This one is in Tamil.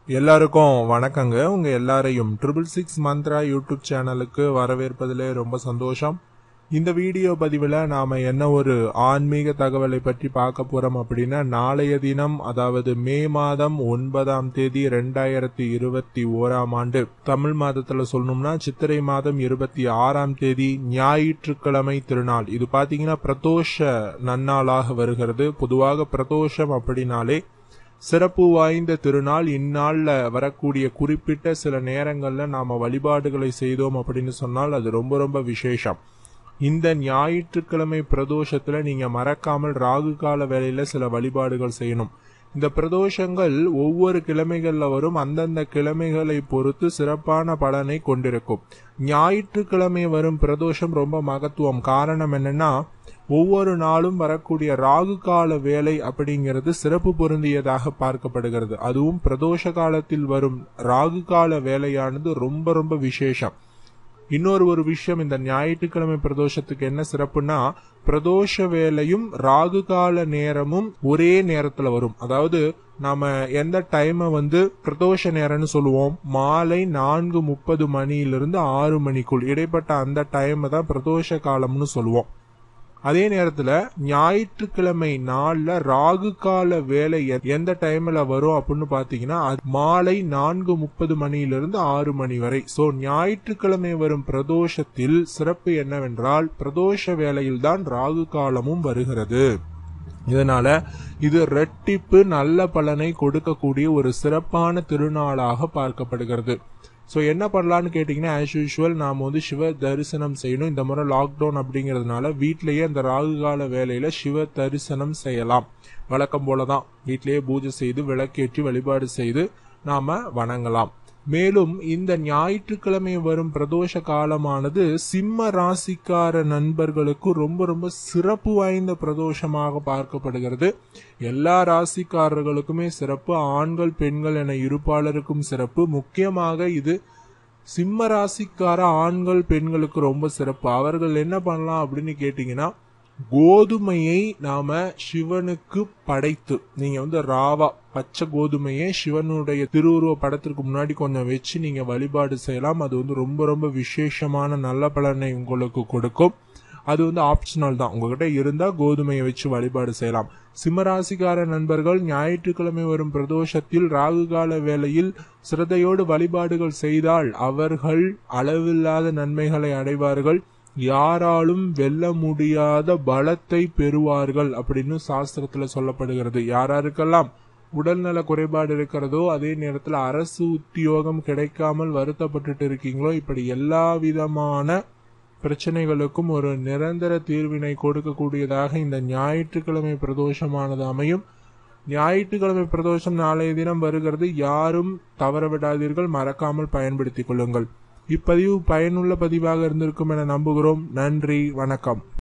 எல்லாருக்கும் வணக்கங்க உங்க எல்லாரையும் ட்ரிபிள் சிக்ஸ் மந்த்ரா யூடியூப் சேனலுக்கு வரவேற்பதிலே ரொம்ப சந்தோஷம் இந்த வீடியோ பதிவில் நாம என்ன ஒரு ஆன்மீக தகவலை பற்றி பார்க்க போறோம் அப்படின்னா நாளைய தினம் அதாவது மே மாதம் ஒன்பதாம் தேதி ரெண்டாயிரத்தி இருபத்தி ஓராம் ஆண்டு தமிழ் மாதத்துல சொல்லணும்னா சித்திரை மாதம் இருபத்தி ஆறாம் தேதி ஞாயிற்றுக்கிழமை திருநாள் இது பாத்தீங்கன்னா பிரதோஷ நன்னாளாக வருகிறது பொதுவாக பிரதோஷம் அப்படின்னாலே சிறப்பு வாய்ந்த திருநாள் இந்நாள்ல வரக்கூடிய குறிப்பிட்ட சில நேரங்கள்ல நாம வழிபாடுகளை செய்தோம் அப்படின்னு சொன்னால் அது ரொம்ப ரொம்ப விசேஷம் இந்த ஞாயிற்றுக்கிழமை பிரதோஷத்துல நீங்க மறக்காமல் ராகு கால வேளையில சில வழிபாடுகள் செய்யணும் இந்த பிரதோஷங்கள் ஒவ்வொரு கிழமைகள்ல வரும் அந்தந்த கிழமைகளை பொறுத்து சிறப்பான பலனை கொண்டிருக்கும் ஞாயிற்றுக்கிழமை வரும் பிரதோஷம் ரொம்ப மகத்துவம் காரணம் என்னன்னா ஒவ்வொரு நாளும் வரக்கூடிய ராகு கால வேலை அப்படிங்கிறது சிறப்பு பொருந்தியதாக பார்க்கப்படுகிறது அதுவும் பிரதோஷ காலத்தில் வரும் ராகு கால வேலையானது ரொம்ப ரொம்ப விசேஷம் இன்னொரு ஒரு விஷயம் இந்த ஞாயிற்றுக்கிழமை பிரதோஷத்துக்கு என்ன சிறப்புனா பிரதோஷ வேலையும் ராகு கால நேரமும் ஒரே நேரத்துல வரும் அதாவது நாம எந்த டைமை வந்து பிரதோஷ நேரம்னு சொல்லுவோம் மாலை நான்கு முப்பது மணியிலிருந்து ஆறு மணிக்குள் இடைப்பட்ட அந்த டைமை தான் பிரதோஷ காலம்னு சொல்லுவோம் அதே நேரத்துல ஞாயிற்றுக்கிழமை நாள்ல ராகு கால வேலை எ- எந்த டைம்ல வரும் அப்படின்னு பாத்தீங்கன்னா அது மாலை நான்கு முப்பது மணியிலிருந்து ஆறு மணி வரை சோ ஞாயிற்றுக்கிழமை வரும் பிரதோஷத்தில் சிறப்பு என்னவென்றால் பிரதோஷ வேளையில்தான் ராகு காலமும் வருகிறது இதனால இது ரெட்டிப்பு நல்ல பலனை கொடுக்கக்கூடிய ஒரு சிறப்பான திருநாளாக பார்க்கப்படுகிறது ஸோ என்ன பண்ணலான்னு கேட்டிங்கன்னா ஆஸ் யூஷுவல் நாம் வந்து சிவ தரிசனம் செய்யணும் இந்த முறை லாக்டவுன் அப்படிங்கிறதுனால வீட்டிலேயே அந்த ராகு கால வேலையில சிவ தரிசனம் செய்யலாம் வழக்கம் போல தான் வீட்டிலேயே பூஜை செய்து விளக்கேற்றி வழிபாடு செய்து நாம வணங்கலாம் மேலும் இந்த ஞாயிற்றுக்கிழமை வரும் பிரதோஷ காலமானது சிம்ம ராசிக்கார நண்பர்களுக்கு ரொம்ப ரொம்ப சிறப்பு வாய்ந்த பிரதோஷமாக பார்க்கப்படுகிறது எல்லா ராசிக்காரர்களுக்குமே சிறப்பு ஆண்கள் பெண்கள் என இருப்பாளருக்கும் சிறப்பு முக்கியமாக இது சிம்ம ராசிக்கார ஆண்கள் பெண்களுக்கு ரொம்ப சிறப்பு அவர்கள் என்ன பண்ணலாம் அப்படின்னு கேட்டீங்கன்னா கோதுமையை நாம சிவனுக்கு படைத்து நீங்க வந்து ராவா பச்சை கோதுமையை சிவனுடைய திருவுருவ படத்திற்கு முன்னாடி கொஞ்சம் வச்சு நீங்க வழிபாடு செய்யலாம் அது வந்து ரொம்ப ரொம்ப விசேஷமான நல்ல பலனை உங்களுக்கு கொடுக்கும் அது வந்து ஆப்ஷனல் தான் உங்ககிட்ட இருந்தா கோதுமையை வச்சு வழிபாடு செய்யலாம் சிம்மராசிக்கார நண்பர்கள் ஞாயிற்றுக்கிழமை வரும் பிரதோஷத்தில் ராகு கால வேளையில் சிரதையோடு வழிபாடுகள் செய்தால் அவர்கள் அளவில்லாத நன்மைகளை அடைவார்கள் யாராலும் வெல்ல முடியாத பலத்தை பெறுவார்கள் அப்படின்னு சாஸ்திரத்துல சொல்லப்படுகிறது யாராருக்கெல்லாம் உடல்நல குறைபாடு இருக்கிறதோ அதே நேரத்தில் அரசு உத்தியோகம் கிடைக்காமல் வருத்தப்பட்டுட்டு இருக்கீங்களோ இப்படி எல்லா விதமான பிரச்சனைகளுக்கும் ஒரு நிரந்தர தீர்வினை கொடுக்கக்கூடியதாக இந்த ஞாயிற்றுக்கிழமை பிரதோஷமானது அமையும் ஞாயிற்றுக்கிழமை பிரதோஷம் நாளைய தினம் வருகிறது யாரும் தவற விடாதீர்கள் மறக்காமல் பயன்படுத்திக் கொள்ளுங்கள் இப்பதிவு பயனுள்ள பதிவாக இருந்திருக்கும் என நம்புகிறோம் நன்றி வணக்கம்